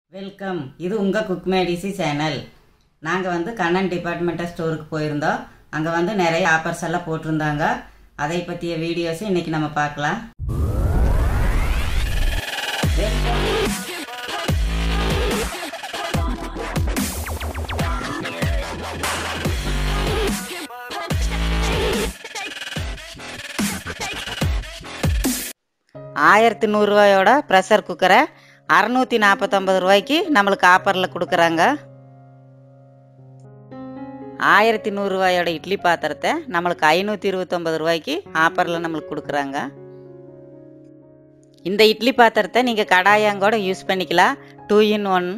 welcome இது உங்கள் cook Medici channel நாங்கள் வந்து கண்ணன் டிபார்ட்மெண்டல் ஸ்டோருக்கு போயிருந்தோம் அங்கே வந்து நிறைய ஆஃபர்ஸ் எல்லாம் போட்டிருந்தாங்க அதை பற்றிய வீடியோஸும் இன்றைக்கி நம்ம பார்க்கலாம் ஆயிரத்தி நூறுரூவாயோட ப்ரெஷர் குக்கரை அறநூற்றி நாற்பத்தொம்பது ரூபாய்க்கு நம்மளுக்கு ஆஃபரில் கொடுக்குறாங்க ஆயிரத்தி நூறுரூவாயோட இட்லி பாத்திரத்தை நம்மளுக்கு ஐநூற்றி இருபத்தொம்பது ரூபாய்க்கு ஆஃபரில் நம்மளுக்கு கொடுக்குறாங்க இந்த இட்லி பாத்திரத்தை நீங்கள் கடாயாங்கூட யூஸ் பண்ணிக்கலாம் டூ இன் ஒன்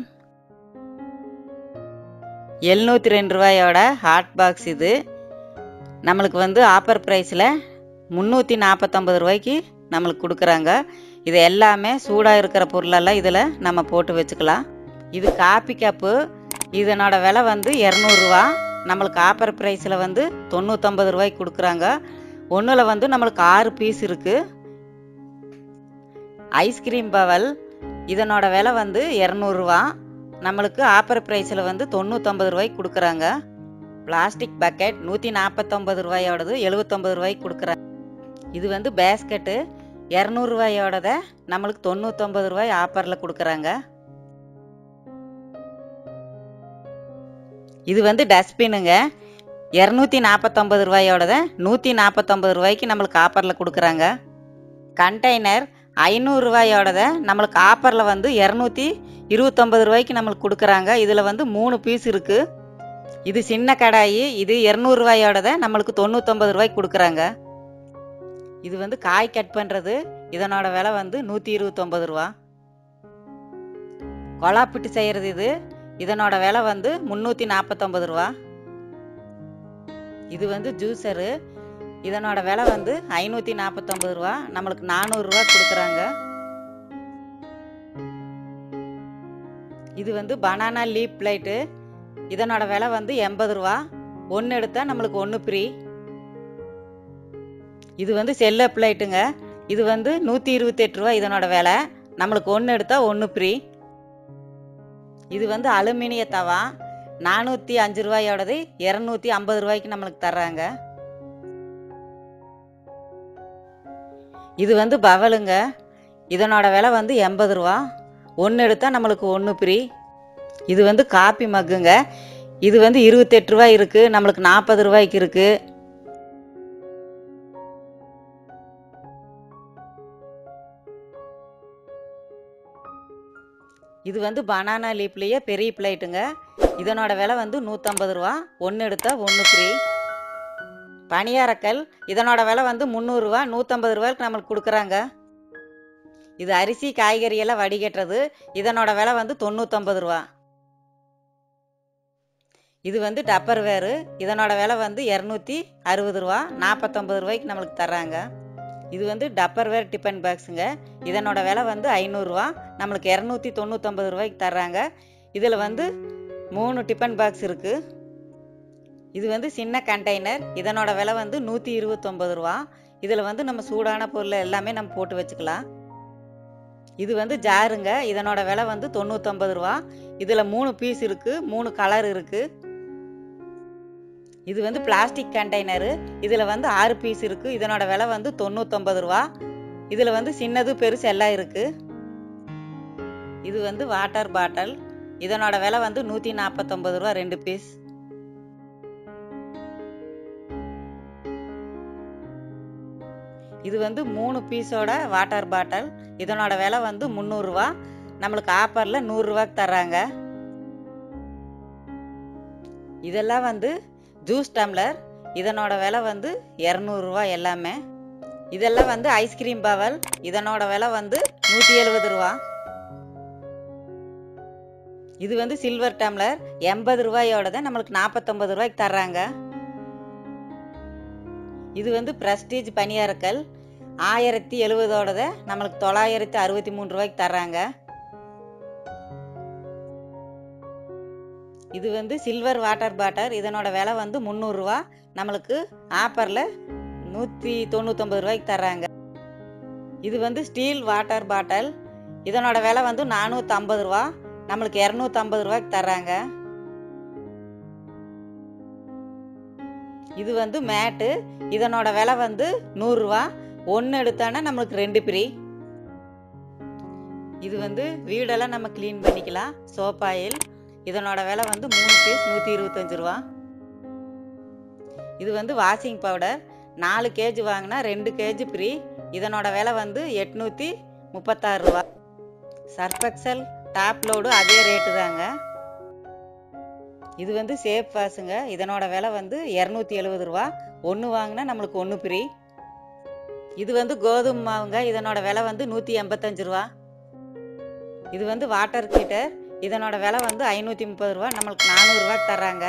எழுநூற்றி ரெண்டு ரூபாயோட ஹாட் பாக்ஸ் இது நம்மளுக்கு வந்து ஆஃபர் ப்ரைஸில் முந்நூற்றி நாற்பத்தொம்பது ரூபாய்க்கு நம்மளுக்கு கொடுக்குறாங்க இது எல்லாமே சூடாக இருக்கிற பொருளெல்லாம் இதில் நம்ம போட்டு வச்சுக்கலாம் இது காப்பி கப்பு இதனோட விலை வந்து இரநூறுவா நம்மளுக்கு ஆஃபர் ப்ரைஸில் வந்து தொண்ணூற்றம்பது ரூபாய்க்கு கொடுக்குறாங்க ஒன்றில் வந்து நம்மளுக்கு ஆறு பீஸ் இருக்குது ஐஸ்கிரீம் பவல் இதனோட விலை வந்து இரநூறுவா நம்மளுக்கு ஆஃபர் ப்ரைஸில் வந்து தொண்ணூற்றம்பது ரூபாய்க்கு கொடுக்குறாங்க பிளாஸ்டிக் பக்கெட் நூற்றி நாற்பத்தொம்பது ரூபாயோடது எழுபத்தொம்பது ரூபாய்க்கு கொடுக்குறாங்க இது வந்து பேஸ்கெட்டு இரநூறுவாயோடத நம்மளுக்கு தொண்ணூற்றொம்பது ரூபாய் ஆஃபரில் கொடுக்குறாங்க இது வந்து டஸ்ட்பினுங்க இரநூத்தி நாற்பத்தொம்பது ரூபாயோடத நூற்றி நாற்பத்தொம்பது ரூபாய்க்கு நம்மளுக்கு ஆஃபரில் கொடுக்குறாங்க கண்டெய்னர் ஐநூறுரூவாயோடத நம்மளுக்கு ஆஃபரில் வந்து இரநூத்தி இருபத்தொம்பது ரூபாய்க்கு நம்மளுக்கு கொடுக்குறாங்க இதில் வந்து மூணு பீஸ் இருக்குது இது சின்ன கடாயி இது இரநூறுவாயோடத நம்மளுக்கு தொண்ணூற்றொம்பது ரூபாய்க்கு கொடுக்குறாங்க இது வந்து காய் கட் பண்ணுறது இதனோட விலை வந்து நூற்றி இருபத்தொம்பது ரூபா கொலாப்பிட்டு செய்கிறது இது இதனோட விலை வந்து முந்நூற்றி நாற்பத்தொம்பது ரூபா இது வந்து ஜூஸரு இதனோட விலை வந்து ஐநூற்றி நாற்பத்தொம்பது ரூபா நம்மளுக்கு நானூறுரூவா கொடுக்குறாங்க இது வந்து பனானா லீப் பிளேட்டு இதனோட விலை வந்து எண்பது ரூபா ஒன்று எடுத்தால் நம்மளுக்கு ஒன்று ஃப்ரீ இது வந்து செல்ல பிளேட்டுங்க இது வந்து நூற்றி இருபத்தெட்டு ரூபா இதனோட விலை நம்மளுக்கு ஒன்று எடுத்தால் ஒன்று ஃப்ரீ இது வந்து அலுமினிய தவா நானூற்றி அஞ்சு ரூபாயோடது இரநூத்தி ஐம்பது ரூபாய்க்கு நம்மளுக்கு தர்றாங்க இது வந்து பவலுங்க இதனோட விலை வந்து எண்பது ரூபா ஒன்று எடுத்தால் நம்மளுக்கு ஒன்று ஃப்ரீ இது வந்து காப்பி மக்குங்க இது வந்து இருபத்தெட்டு ரூபாய் இருக்குது நம்மளுக்கு நாற்பது ரூபாய்க்கு இருக்குது இது வந்து பனானா லீப்லேயே பெரிய பிளேட்டுங்க இதனோட விலை வந்து நூற்றம்பது ரூபா ஒன்று எடுத்தால் ஒன்று ஃப்ரீ பனியாரக்கல் இதனோட விலை வந்து முந்நூறுரூவா நூற்றம்பது ரூபாய்க்கு நம்மளுக்கு கொடுக்குறாங்க இது அரிசி காய்கறி எல்லாம் வடிகட்டுறது இதனோட விலை வந்து தொண்ணூற்றம்பது ரூபா இது வந்து டப்பர் வேறு இதனோட விலை வந்து இரநூத்தி அறுபது ரூபா நாற்பத்தொம்பது ரூபாய்க்கு நம்மளுக்கு தர்றாங்க இது வந்து டப்பர் வேர் டிஃபன் பாக்ஸுங்க இதனோட விலை வந்து ஐநூறுரூவா நம்மளுக்கு இரநூத்தி தொண்ணூற்றொம்பது ரூபாய்க்கு தர்றாங்க இதில் வந்து மூணு டிஃபன் பாக்ஸ் இருக்குது இது வந்து சின்ன கண்டெய்னர் இதனோட விலை வந்து நூற்றி இருபத்தொம்பது ரூபா இதில் வந்து நம்ம சூடான பொருள் எல்லாமே நம்ம போட்டு வச்சுக்கலாம் இது வந்து ஜாருங்க இதனோட விலை வந்து தொண்ணூற்றொம்பது ரூபா இதில் மூணு பீஸ் இருக்குது மூணு கலர் இருக்குது இது வந்து பிளாஸ்டிக் கண்டெய்னரு இதில் வந்து ஆறு பீஸ் இருக்குது இதனோட விலை வந்து தொண்ணூற்றொம்பது ரூபா இதில் வந்து சின்னது பெருசு எல்லாம் இருக்குது இது வந்து வாட்டர் பாட்டில் இதனோட விலை வந்து நூற்றி நாற்பத்தொம்பது ரூபா ரெண்டு பீஸ் இது வந்து மூணு பீஸோட வாட்டர் பாட்டில் இதனோட விலை வந்து முந்நூறுரூவா நம்மளுக்கு ஆஃபரில் நூறுரூவாக்கு தர்றாங்க இதெல்லாம் வந்து ஜூஸ் டம்ளர் இதனோட விலை வந்து இரநூறுவா எல்லாமே இதெல்லாம் வந்து ஐஸ்கிரீம் பவல் இதனோட விலை வந்து நூற்றி எழுபது ரூபா இது வந்து சில்வர் டம்ளர் எண்பது ரூபாயோடத நம்மளுக்கு நாற்பத்தொம்பது ரூபாய்க்கு தர்றாங்க இது வந்து பிரஸ்டீஜ் பனியாரக்கல் ஆயிரத்தி எழுபதோடத நம்மளுக்கு தொள்ளாயிரத்தி அறுபத்தி மூணு ரூபாய்க்கு தர்றாங்க இது வந்து சில்வர் வாட்டர் பாட்டர் இதனோட விலை வந்து முந்நூறுரூவா நம்மளுக்கு ஆஃபரில் நூற்றி தொண்ணூற்றொம்பது ரூபாய்க்கு தர்றாங்க இது வந்து ஸ்டீல் வாட்டர் பாட்டில் இதனோட விலை வந்து நானூற்றம்பது ரூபா நம்மளுக்கு இரநூத்தம்பது ரூபாய்க்கு தர்றாங்க இது வந்து மேட்டு இதனோட விலை வந்து நூறுரூவா ஒன்று எடுத்தானா நம்மளுக்கு ரெண்டு ஃப்ரீ இது வந்து வீடெல்லாம் நம்ம க்ளீன் பண்ணிக்கலாம் சோப் ஆயில் இதனோட விலை வந்து மூணு பீஸ் நூற்றி இருபத்தஞ்சு ரூபா இது வந்து வாஷிங் பவுடர் நாலு கேஜி வாங்கினா ரெண்டு கேஜி ஃப்ரீ இதனோட விலை வந்து எட்நூற்றி முப்பத்தாறு ரூபா சர்ஃபெக்சல் டாப் லோடு அதே ரேட்டு தாங்க இது வந்து சேஃப் வாஷுங்க இதனோட விலை வந்து இரநூத்தி எழுபது ரூபா ஒன்று வாங்கினா நம்மளுக்கு ஒன்று ஃப்ரீ இது வந்து கோதுமை மாவுங்க இதனோட விலை வந்து நூற்றி எண்பத்தஞ்சு ரூபா இது வந்து வாட்டர் ஹீட்டர் இதனோட விலை வந்து ஐநூற்றி முப்பது ரூபா நம்மளுக்கு நானூறுரூவாக்கு தர்றாங்க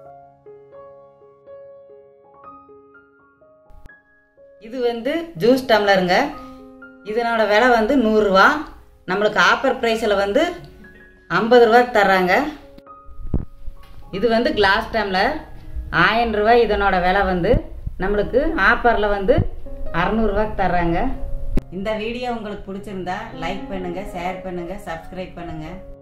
இது வந்து ஜூஸ் டம்ளருங்க இதனோட விலை வந்து நூறுரூவா நம்மளுக்கு ஆஃபர் ப்ரைஸில் வந்து ஐம்பது ரூபாய்க்கு தர்றாங்க இது வந்து கிளாஸ் டம்ளர் ஆயிரம் ரூபாய் இதனோட விலை வந்து நம்மளுக்கு ஆஃபரில் வந்து அறநூறுவாய்க்கு தர்றாங்க இந்த வீடியோ உங்களுக்கு பிடிச்சிருந்தா லைக் பண்ணுங்கள் ஷேர் பண்ணுங்கள் சப்ஸ்கிரைப் பண்ணுங்கள்